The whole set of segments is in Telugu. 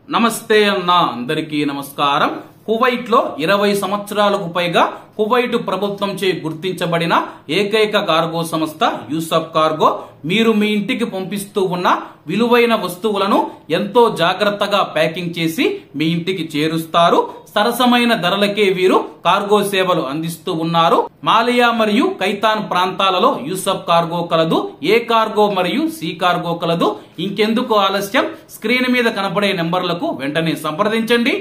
నమస్తే అన్న అందరికీ నమస్కారం కువైట్ లో ఇరవై సంవత్సరాలకు పైగా కువైట్ ప్రభుత్వంచే గుర్తించబడిన ఏకైక కార్గో సంస్థ యూసఫ్ కార్గో మీరు మీ ఇంటికి పంపిస్తూ ఉన్న విలువైన వస్తువులను ఎంతో జాగ్రత్తగా ప్యాకింగ్ చేసి మీ ఇంటికి చేరుస్తారు సరసమైన ధరలకే వీరు కార్గో సేవలు అందిస్తూ ఉన్నారు మాలియా మరియు కైతాన్ ప్రాంతాలలో యూసఫ్ కార్గో కలదు ఏ కార్గో మరియు సి కార్గో కలదు ఇంకెందుకు ఆలస్యం స్క్రీన్ మీద కనపడే నెంబర్లకు వెంటనే సంప్రదించండి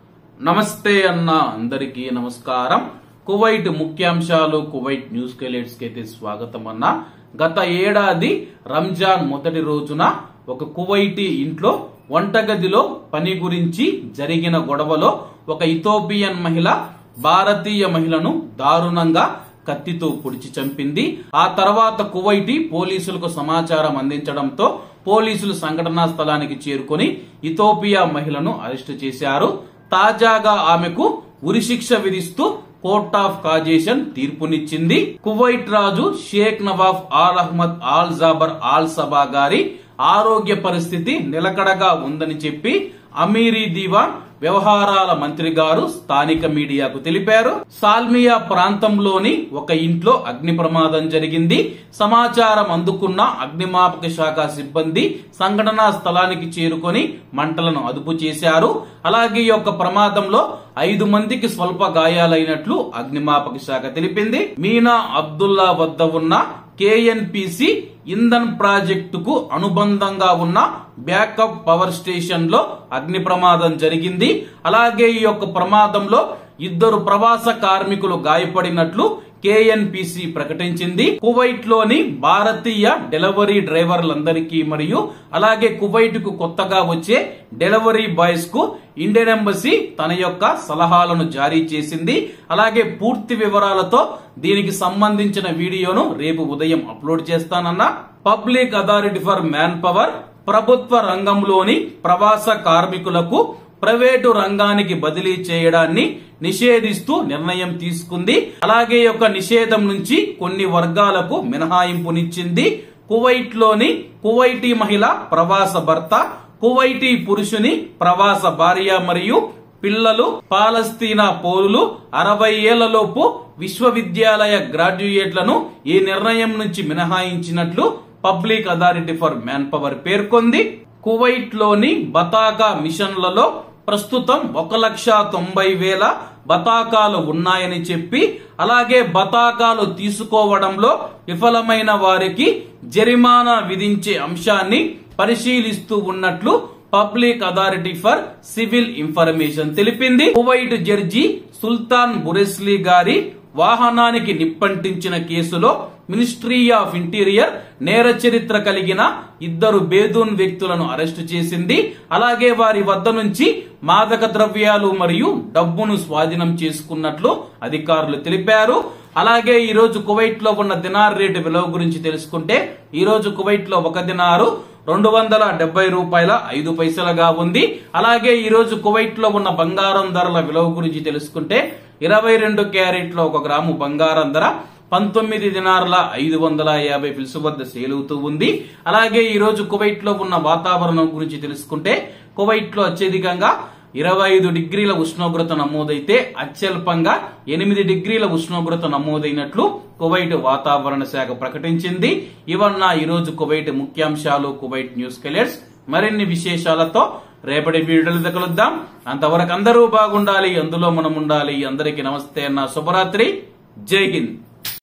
నమస్తే అన్న అందరికీ నమస్కారం కువైట్ ముఖ్యాంశాలు కువైట్ న్యూస్ కెలెట్స్ కి అయితే స్వాగతం అన్న గత ఏడాది రంజాన్ మొదటి రోజున ఒక కువైటీ ఇంట్లో వంటగదిలో పని గురించి జరిగిన గొడవలో ఒక ఇథోపియన్ మహిళ భారతీయ మహిళను దారుణంగా కత్తితో పొడిచి చంపింది ఆ తర్వాత కువైటీ పోలీసులకు సమాచారం అందించడంతో పోలీసులు సంఘటనా స్థలానికి చేరుకొని ఇథోపియా మహిళను అరెస్టు చేశారు తాజాగా ఆమెకు ఉరిశిక్ష విధిస్తూ కోర్ట్ ఆఫ్ కాజేషన్ తీర్పునిచ్చింది కువైట్ రాజు Sheikh Nawaf Al Ahmad Al Jaber Al Sabah గారి ఆరోగ్య పరిస్థితి నిలకడగా ఉందని చెప్పి అమీరీ దివాన్ వ్యవహారాల మంత్రి గారు స్థానిక మీడియాకు తెలిపారు సాల్మియా ప్రాంతంలోని ఒక ఇంట్లో అగ్ని ప్రమాదం జరిగింది సమాచారం అందుకున్న అగ్నిమాపక శాఖ సిబ్బంది సంఘటనా స్థలానికి చేరుకొని మంటలను అదుపు చేశారు అలాగే ఈ యొక్క ప్రమాదంలో ఐదు మందికి స్వల్ప గాయాలైనట్లు అగ్నిమాపక శాఖ తెలిపింది మీనా అబ్దుల్లా వద్ద ఉన్న కేఎన్పిసి ఇంధన్ ప్రాజెక్టుకు అనుబంధంగా ఉన్న బ్యాకప్ పవర్ స్టేషన్ లో అగ్ని ప్రమాదం జరిగింది అలాగే ఈ యొక్క ప్రమాదంలో ఇద్దరు ప్రవాస కార్మికులు గాయపడినట్లు కేఎన్పిసి ప్రకటించింది కువైట్ లోని భారతీయ డెలివరీ డ్రైవర్లందరికీ మరియు అలాగే కువైట్ కు కొత్తగా వచ్చే డెలివరీ బాయ్స్ కు ఇండియన్ ఎంబసీ తన యొక్క సలహాలను జారీ చేసింది అలాగే పూర్తి వివరాలతో దీనికి సంబంధించిన వీడియోను రేపు ఉదయం అప్లోడ్ చేస్తానన్న Public Authority for Manpower ప్రభుత్వ రంగంలోని ప్రవాస కార్మికులకు ప్రైవేటు రంగానికి బదిలీ చేయడాన్ని నిషేధిస్తూ నిర్ణయం తీసుకుంది అలాగే ఈ యొక్క నిషేధం నుంచి కొన్ని వర్గాలకు మినహాయింపునిచ్చింది కువైట్ లోని కువైటీ మహిళ ప్రవాస భర్త కువైటీ పురుషుని ప్రవాస భార్య మరియు పిల్లలు పాలస్తీనా పౌరులు అరవై ఏళ్లలోపు విశ్వవిద్యాలయ గ్రాడ్యుయేట్లను ఈ నిర్ణయం నుంచి మినహాయించినట్లు Public Authority for Manpower పేర్కొంది కువైట్ లోని బతాకా మిషన్లలో ప్రస్తుతం ఒక లక్ష తొంభై వేల బతాకాలు ఉన్నాయని చెప్పి అలాగే బతాకాలు తీసుకోవడంలో విఫలమైన వారికి జరిమానా విధించే అంశాన్ని పరిశీలిస్తూ ఉన్నట్లు Public Authority for Civil Information తెలిపింది కువైట్ జడ్జి సుల్తాన్ బురెస్లీ గారి వాహనానికి నిప్పంటించిన కేసులో మినిస్ట్రీ ఆఫ్ ఇంటీరియర్ నేర చరిత్ర కలిగిన ఇద్దరు బేదూన్ వ్యక్తులను అరెస్టు చేసింది అలాగే వారి వద్ద నుంచి మాదక ద్రవ్యాలు మరియు డబ్బును స్వాధీనం చేసుకున్నట్లు అధికారులు తెలిపారు అలాగే ఈ రోజు కువైట్ లో ఉన్న దినార్ రేటు విలువ గురించి తెలుసుకుంటే ఈ రోజు కువైట్ లో ఒక దినారు రెండు వందల డెబ్బై రూపాయల ఐదు పైసలుగా ఉంది అలాగే ఈ రోజు కువైట్ లో ఉన్న బంగారం ధరల విలువ గురించి తెలుసుకుంటే ఇరవై రెండు క్యారెట్ల ఒక గ్రాము బంగారం ధర పంతొమ్మిది దినార్ల ఐదు వందల యాభై పిలుసు వద్ద సేల్ అవుతూ ఉంది అలాగే ఈ రోజు కువైట్ లో ఉన్న వాతావరణం గురించి తెలుసుకుంటే కువైట్ లో అత్యధికంగా ఇరవై ఐదు డిగ్రీల ఉష్ణోగ్రత నమోదైతే అత్యల్పంగా ఎనిమిది డిగ్రీల ఉష్ణోగ్రత నమోదైనట్లు కువైట్ వాతావరణ శాఖ ప్రకటించింది ఇవన్న ఈ రోజు కువైట్ ముఖ్యాంశాలు కువైట్ న్యూస్ కెలెట్స్ మరిన్ని విశేషాలతో రేపటి వీడియోలు కలుద్దాం అంతవరకు అందరూ బాగుండాలి అందులో మనం ఉండాలి అందరికీ నమస్తే అన్న శుభరాత్రి జై హింద్